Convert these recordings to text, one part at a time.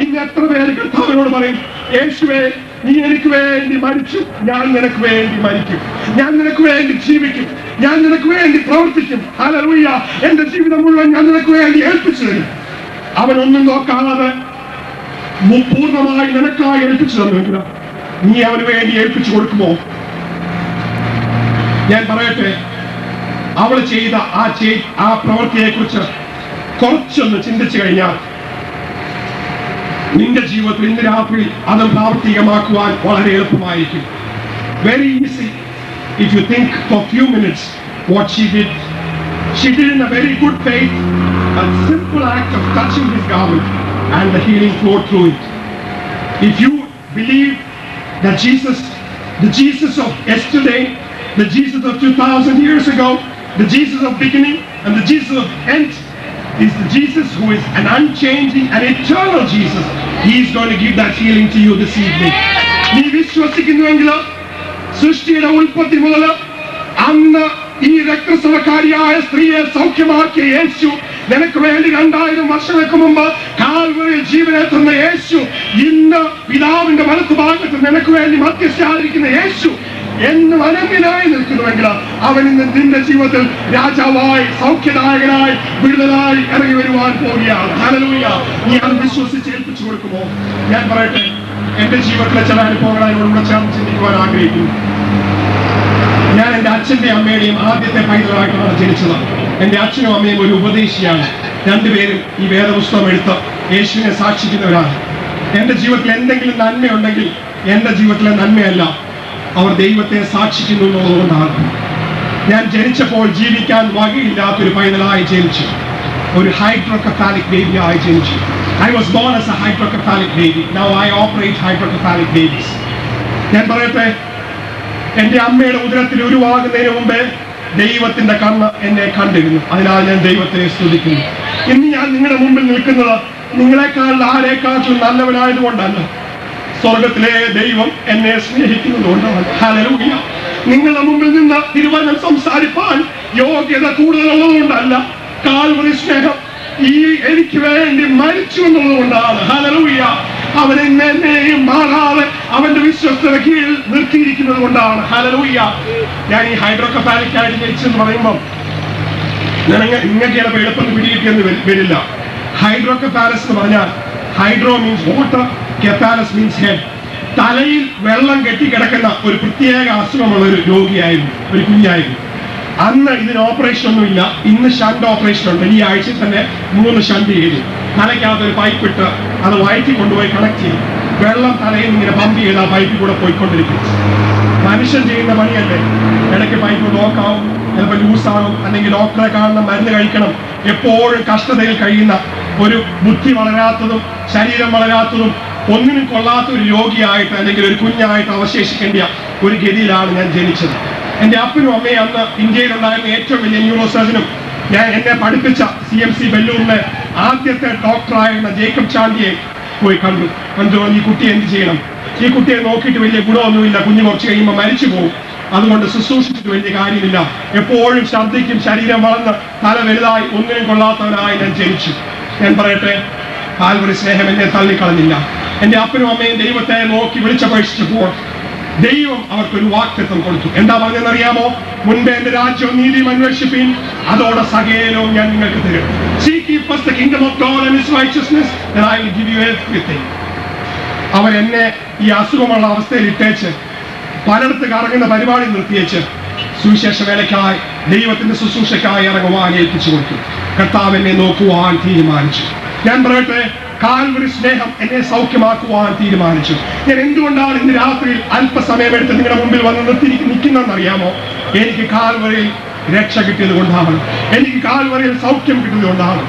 ഇന്ന് എത്ര പേര് കർത്താവിനോട് പറയും യേശുവേ നീ എനിക്ക് വേണ്ടി മരിച്ചു ഞാൻ നിനക്ക് വേണ്ടി മരിക്കും ഞാൻ നിനക്ക് വേണ്ടി ജീവിക്കും ഞാൻ നിനക്ക് വേണ്ടി പ്രവർത്തിക്കും ഹല്ലേലൂയ എന്റെ ജീവിതം മുഴുവൻ ഞാൻ നിനക്ക് വേണ്ടി ഏൽപ്പിച്ചു തരും അവനൊന്നും നോക്കാതെ മു- പൂർണ്ണമായി നിനക്കായി ഏൽപ്പിച്ചു തന്നുവെങ്കിൽ നീ അവന് വേണ്ടി ഏൽപ്പിച്ചു കൊടുക്കുമോ ഞാൻ പറയട്ടെ അവൾ ചെയ്ത ആ ചെയ് ആ പ്രവൃത്തിയെ കുറിച്ച് കുറച്ചൊന്ന് ചിന്തിച്ചു കഴിഞ്ഞാൽ നിന്റെ ജീവിതത്തിൽ ഇന്ന് രാത്രി അത് പ്രാവർത്തികമാക്കുവാൻ വളരെ എളുപ്പമായിരിക്കും very easy if you think for few minutes what she did she did in a very good faith a simple act of touching his garment and the healing flowed through it if you believe that Jesus, the Jesus of yesterday, the Jesus of 2000 years ago, the Jesus of beginning and the Jesus of end is the Jesus who is an unchanging and eternal Jesus. He is going to give that healing to you this evening. നീ വിശ്വസിക്കുന്നുവെങ്കിൽ സൃഷ്ടിയുടെ ഉൽപ്പത്തി മുതൽ അന്ന് ഈ രക്തസ്രവക്കാരിയായ സ്ത്രീയെ സൗഖ്യമാക്കിയ യേശു നിനക്ക് വേണ്ടി രണ്ടായിരം വർഷങ്ങൾക്ക് മുമ്പ് കാൽവറിയിൽ ജീവനെ തന്ന യേശു ഇന്ന് പിതാവിന്റെ വലത്ത് ഭാഗത്ത് നിനക്ക് വേണ്ടി മധ്യസ്ഥായിരിക്കുന്ന യേശു എന്ന് അനന്യനായി നിൽക്കുന്നുവെങ്കിൽ അവൻ ഇന്ന് നിന്റെ ജീവിതത്തിൽ രാജാവായി സൗഖ്യദായകനായി വിടുതലായി ഇറങ്ങി വരുവാൻ പോവുകയാണ് ഹല്ലേലൂയ നീ അത് വിശ്വസിച്ച് ഏൽപ്പിച്ചു കൊടുക്കുമോ ഞാൻ പറയട്ടെ എന്റെ ജീവിതത്തിലെ ചില അനുഭവങ്ങളെ ഇവിടെ ചേർന്ന് ചിന്തിക്കുവാൻ ആഗ്രഹിക്കുന്നു ഞാൻ എൻ്റെ അച്ഛൻ്റെ അമ്മയുടെയും ആദ്യത്തെ പൈതലായിട്ടാണ് ജനിച്ചത് എൻ്റെ അച്ഛനും അമ്മയും ഒരു ഉപദേശിയാണ് രണ്ടുപേരും ഈ വേദപുസ്തകം എടുത്ത് യേശുവിനെ സാക്ഷിക്കുന്നവരാണ് എൻ്റെ ജീവിതത്തിൽ എന്തെങ്കിലും നന്മയുണ്ടെങ്കിൽ എൻ്റെ ജീവിതത്തിലെ നന്മയല്ല അവർ ദൈവത്തെ സാക്ഷിക്കുന്നു എന്നുള്ളതുകൊണ്ടാണ് ഞാൻ ജനിച്ചപ്പോൾ ജീവിക്കാൻ വകയില്ലാത്തൊരു പൈതലായി ജനിച്ചു ഒരു ഹൈഡ്രോകഫാലിക് ബേബി ആയി ജനിച്ചു I was born as a hydrocephalic baby now I operate hydrocephalic babies ഞാൻ പറയട്ടെ എന്റെ അമ്മയുടെ ഉദരത്തിൽ ഉരുവാകുന്നതിന് മുമ്പേ ദൈവത്തിന്റെ കണ്ണ് എന്നെ കണ്ടിരുന്നു അതിനാൽ ഞാൻ ദൈവത്തെ സ്തുതിക്കുന്നു ഇന്ന് ഞാൻ നിങ്ങളുടെ മുമ്പിൽ നിൽക്കുന്നത് നിങ്ങളെക്കാൾ ആരെക്കാട്ടും നല്ലവനായതുകൊണ്ടല്ല സ്വർഗത്തിലെ ദൈവം എന്നെ സ്നേഹിക്കുന്നതുകൊണ്ടാണ് ഹല്ലേലൂയ നിങ്ങളുടെ മുമ്പിൽ നിന്ന് തിരുവചനം സംസാരിപ്പാൻ യോഗ്യത കൂടുതലുള്ളതുകൊണ്ടല്ല കാൽവറി സ്നേഹം ഈ എനിക്ക് വേണ്ടി മരിച്ചു എന്നുള്ളതുകൊണ്ടാണ് ഹല്ലേലൂയ അവൻ എന്നെ എന്നെയും മാറാതെ അവന്റെ വിശ്വസ്തത കീഴിൽ നിർത്തിയിരിക്കുന്നത് കൊണ്ടാണ് ഹല്ലേലൂയ ഞാൻ ഈ ഹൈഡ്രോകഫാലിക് ആയിട്ട് ജനിച്ചെന്ന് പറയുമ്പോൾ നിങ്ങൾ നിങ്ങൾക്ക് ചിലപ്പോൾ എളുപ്പം പിടികിട്ടിയെന്ന് വരി- വരില്ല ഹൈഡ്രോകഫാലസ് എന്ന് പറഞ്ഞാൽ hydro means water cephalus means head തലയിൽ വെള്ളം കെട്ടിക്കിടക്കുന്ന ഒരു പ്രത്യേക അസുഖമുള്ള ഒരു രോഗിയായിരുന്നു ഒരു കുഞ്ഞായിരുന്നു അന്ന് ഇതിന് ഓപ്പറേഷൻ ഒന്നുമില്ല ഇന്ന് ഷണ്ട് ഓപ്പറേഷൻ ഉണ്ട് ഈ ആഴ്ച തന്നെ മൂന്ന് ഷണ്ട് ചെയ്തു തലയ്ക്കകത്ത് ഒരു പൈപ്പ് ഇട്ട് അത് വയറ്റി കൊണ്ടുപോയി കണക്ട് ചെയ്യും വെള്ളം തലയിൽ നിന്ന് ഇങ്ങനെ പമ്പ് ചെയ്ത് ആ പൈപ്പിൽ കൂടെ പോയിക്കൊണ്ടിരിക്കും മനുഷ്യൻ ചെയ്യുന്ന പണിയല്ലേ ഇടയ്ക്ക് പൈപ്പ് ബ്ലോക്കാവും ചിലപ്പോൾ ലൂസാകും അല്ലെങ്കിൽ ഡോക്ടറെ കാണണം മരുന്ന് കഴിക്കണം എപ്പോഴും കഷ്ടതയിൽ കഴിയുന്ന ഒരു ബുദ്ധി വളരാത്തതും ശരീരം വളരാത്തതും ഒന്നിനും കൊള്ളാത്ത ഒരു രോഗിയായിട്ട് അല്ലെങ്കിൽ ഒരു കുഞ്ഞായിട്ട് അവശേഷിക്കേണ്ട ഒരു ഗതിയിലാണ് ഞാൻ ജനിച്ചത് എൻ്റെ അപ്പനും അമ്മയും അന്ന് ഇന്ത്യയിലുണ്ടായിരുന്ന ഏറ്റവും വലിയ ന്യൂറോ സർജനും ഞാൻ എന്നെ പഠിപ്പിച്ച സി എം സി ബെല്ലൂരിലെ ആദ്യത്തെ ഡോക്ടറായിരുന്ന ജേക്കബ് ചാണ്ടിയെ പോയി കണ്ടു കണ്ടു ഈ കുട്ടി എന്ത് ചെയ്യണം ഈ കുട്ടിയെ നോക്കിയിട്ട് വലിയ ഗുണമൊന്നുമില്ല കുഞ്ഞ് കുറച്ച് കഴിയുമ്പോൾ മരിച്ചു പോകും അതുകൊണ്ട് ശുശ്രൂഷിച്ചിട്ട് വലിയ കാര്യമില്ല എപ്പോഴും ഛർദ്ദിക്കും ശരീരം വളർന്ന് തല വലുതായി ഒന്നിനും കൊള്ളാത്തവനായി ഞാൻ ജനിച്ചു ഞാൻ പറയട്ടെ കാൽവറി സ്നേഹം എന്നെ തള്ളിക്കളഞ്ഞില്ല എൻ്റെ അപ്പനും അമ്മയും ദൈവത്തെ നോക്കി വിളിച്ചപേക്ഷിച്ചപ്പോൾ ദൈവം അവർക്കൊരു വാക്തത്വം കൊടുത്തു എന്താ പറഞ്ഞെന്നറിയാമോ മുൻപേ എന്റെ രാജ്യവും നീതിയും അന്വേഷിപ്പീൻ അതോടെ സകേലവും ഞാൻ നിങ്ങൾക്ക് തരും Seek ye first the kingdom of God and his righteousness, then I will give you everything. അവൻ എന്നെ ഈ അസുഖമുള്ള അവസ്ഥയിൽ ഇട്ടേച്ച് പലയിടത്ത് കറങ്ങുന്ന പരിപാടി നിർത്തിയേച്ച് സുവിശേഷ വേലയ്ക്കായി ദൈവത്തിന്റെ ശുശ്രൂഷയ്ക്കായി ഇറങ്ങുവാൻ ഏൽപ്പിച്ചു കൊടുത്തു കർത്താവ് എന്നെ നോക്കുവാൻ തീരുമാനിച്ചു ഞാൻ പറയട്ടെ കാൽവരി സ്നേഹം എന്നെ സൗഖ്യമാക്കുവാൻ തീരുമാനിച്ചു ഞാൻ എന്തുകൊണ്ടാണ് ഇന്ന് രാത്രിയിൽ അല്പസമയമെടുത്ത് നിങ്ങളുടെ മുമ്പിൽ വന്ന് നിർത്തി നിൽക്കുന്നതെന്ന് അറിയാമോ എനിക്ക് കാൽവരിയിൽ രക്ഷ കിട്ടിയത് കൊണ്ടാണ് എനിക്ക് കാൽവരിയിൽ സൗഖ്യം കിട്ടിയത് കൊണ്ടാണ്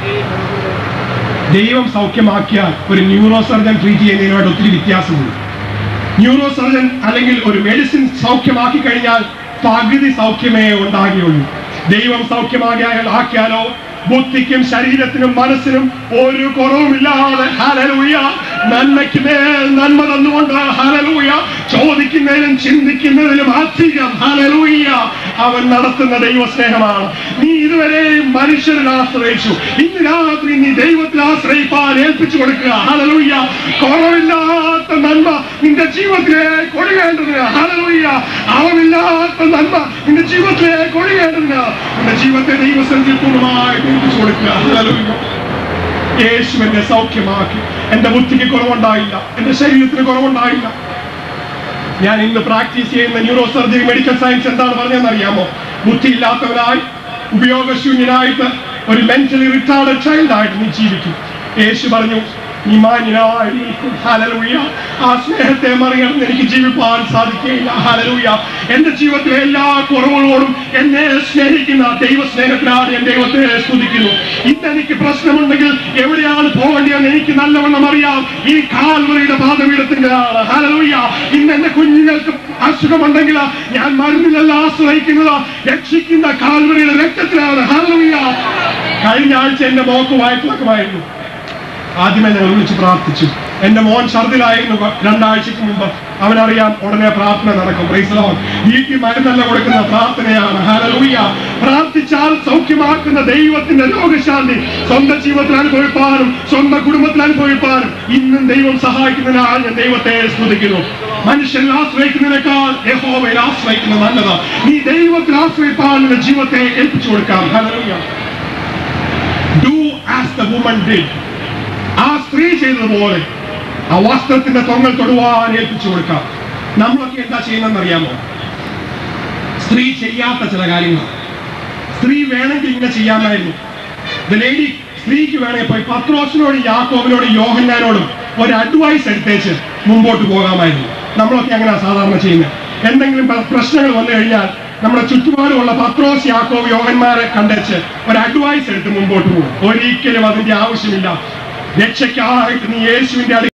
ദൈവം സൗഖ്യമാക്കിയാൽ ഒരു ന്യൂറോ സർജൻ ട്രീറ്റ് ചെയ്യുന്നതിനുമായിട്ട് ഒത്തിരി വ്യത്യാസമുണ്ട് ന്യൂറോ സർജൻ അല്ലെങ്കിൽ ഒരു മെഡിസിൻ സൗഖ്യമാക്കി കഴിഞ്ഞാൽ പകുതി സൗഖ്യമേ ഉണ്ടാകുകയുള്ളൂ ദൈവം സൗഖ്യമാകിയാൽ ആക്കിയാലോ ബുദ്ധിക്കും ശരീരത്തിനും മനസ്സിനും ഒരു കുറവുമില്ലാതെ ഹലലൂയ നന്മയ്ക്ക് മേൽ നന്മ തന്നുകൊണ്ട് ഹലലൂയ ചോദിക്കുന്നതിനും ചിന്തിക്കുന്നതിനും അധികം ഹലലൂയ അവൻ നടത്തുന്ന ദൈവസ്നേഹമാണ് നീ ഇതുവരെ മനുഷ്യരിൽ ആശ്രയിച്ചു ഇന്ന് രാത്രി നീ ദൈവത്തിൽ ആശ്രയിപ്പാൻ ഏൽപ്പിച്ചു കൊടുക്കുക ഹലലൂയ്യ കുറവില്ലാത്ത നന്മ നിന്റെ ജീവിതത്തിലേക്ക് ഒഴുകേണ്ടതിന് ഹലലൂയ്യ അളവില്ലാത്ത നന്മ നിന്റെ ജീവിതത്തിലേക്ക് ഒഴുകേണ്ടതിന് നിന്റെ ജീവിതത്തെ ദൈവസന്നിധിയിൽ പൂർണ്ണമായി ഏൽപ്പിച്ചു കൊടുക്കുക ഹലലൂയ്യ യേശു എന്നെ സൗഖ്യമാക്കി എന്റെ ബുദ്ധിക്ക് കുറവുണ്ടായില്ല എന്റെ ശരീരത്തിന് കുറവുണ്ടായില്ല ഞാൻ ഇന്ന് പ്രാക്ടീസ് ചെയ്യുന്ന ന്യൂറോ സർജറി മെഡിക്കൽ സയൻസ് എന്താണ് പറഞ്ഞതെന്ന് അറിയാമോ ബുദ്ധിയില്ലാത്തവനായി ഉപയോഗശൂന്യനായിട്ട് ഒരു മെന്റലി റിട്ടാർഡ് ചൈൽഡ് ആയിട്ട് നീ ജീവിക്കും യേശു പറഞ്ഞു നീ മാന്യനായി നിൽക്കും. ഹല്ലേലൂയ. ആ സ്നേഹത്തെ മറികടന്ന് എനിക്ക് ജീവിപ്പാൻ സാധിക്കുകയില്ല ഹലലൂയ എന്റെ ജീവിതത്തിലെ എല്ലാ കുറവുകളോടും എന്നെ സ്നേഹിക്കുന്ന ദൈവ സ്നേഹത്തിനാണ് ഞാൻ ദൈവത്തെ സ്തുതിക്കുന്നു ഇന്ന് എനിക്ക് പ്രശ്നമുണ്ടെങ്കിൽ എവിടെയാണ് പോകേണ്ടതെന്ന് എനിക്ക് നല്ലവണ്ണം അറിയാം ഈ കാൽവറിയുടെ പാതപീഠത്തിന്റെ ആള് ഹലലൂയ ഇന്ന് എന്റെ കുഞ്ഞുങ്ങൾക്ക് അസുഖമുണ്ടെങ്കിൽ ഞാൻ മരുന്നിലല്ല ആശ്രയിക്കുന്നത് രക്ഷിക്കുന്ന കാൽവറിയുടെ രക്തത്തിലാണ് ഹലലൂയ കഴിഞ്ഞ ആഴ്ച എന്റെ മോക്ക് വായ്പളക്കമായിരുന്നു ആദ്യമേ ഞങ്ങൾ വിളിച്ച് പ്രാർത്ഥിച്ചു എന്റെ മോൻ ഛർദിലായിരുന്നു വ- രണ്ടാഴ്ചക്ക് മുമ്പ് അവനറിയാം ഉടനെ പ്രാർത്ഥന നടക്കും Praise the Lord. വീട്ടിൽ മരുന്നല്ല കൊടുക്കുന്ന പ്രാർത്ഥനയാണ് ഹല്ലേലൂയ പ്രാർത്ഥിച്ചാൽ സൗഖ്യമാക്കുന്ന ദൈവത്തിന്റെ രോഗശാന്തി സ്വന്തം ജീവിതത്തിൽ അനുഭവിപ്പാനും സ്വന്തം കുടുംബത്തിൽ അനുഭവിപ്പാനും ഇന്നും ദൈവം സഹായിക്കുന്നതിനാൽ ഞാൻ ദൈവത്തെ സ്തുതിക്കുന്നു മനുഷ്യനിൽ ആശ്രയിക്കുന്നതിനേക്കാൾ യഹോവയിൽ ആശ്രയിക്കുന്നത് നല്ലത് നീ ദൈവത്തിൽ ആശ്രയിപ്പാൻ നിന്റെ ജീവിതത്തെ ഏൽപ്പിച്ചു കൊടുക്കാം hallelujah do as the woman did ആ സ്ത്രീ ചെയ്തതുപോലെ ആ വസ്ത്രത്തിന്റെ തൊങ്ങൽ തൊടുവാൻ ഏൽപ്പിച്ചു കൊടുക്കാം നമ്മളൊക്കെ എന്താ ചെയ്യുന്നതെന്ന് അറിയാമോ സ്ത്രീ ചെയ്യാത്ത ചില കാര്യങ്ങൾ സ്ത്രീ വേണമെങ്കിൽ ഇങ്ങനെ ചെയ്യാമായിരുന്നു The lady സ്ത്രീക്ക് വേണമെങ്കിൽ പോയി പത്രോസിനോടും യാക്കോബിനോടും യോഹന്നാനോടും ഒരു അഡ്വൈസ് എടുത്തേച്ച് മുമ്പോട്ട് പോകാമായിരുന്നു നമ്മളൊക്കെ അങ്ങനെ സാധാരണ ചെയ്യുന്നത് എന്തെങ്കിലും പ്ര- പ്രശ്നങ്ങൾ വന്നു കഴിഞ്ഞാൽ നമ്മുടെ ചുറ്റുപാടുമുള്ള പത്രോസ് യാക്കോബ് യോഹന്മാരെ കണ്ടേച്ച് ഒരു അഡ്വൈസ് എടുത്ത് മുമ്പോട്ട് പോകും ഒരിക്കലും അതിന്റെ ആവശ്യമില്ല രക്ഷയ്ക്കായിട്ട് നീ യേശുവിന്റെ അടുക്കൽ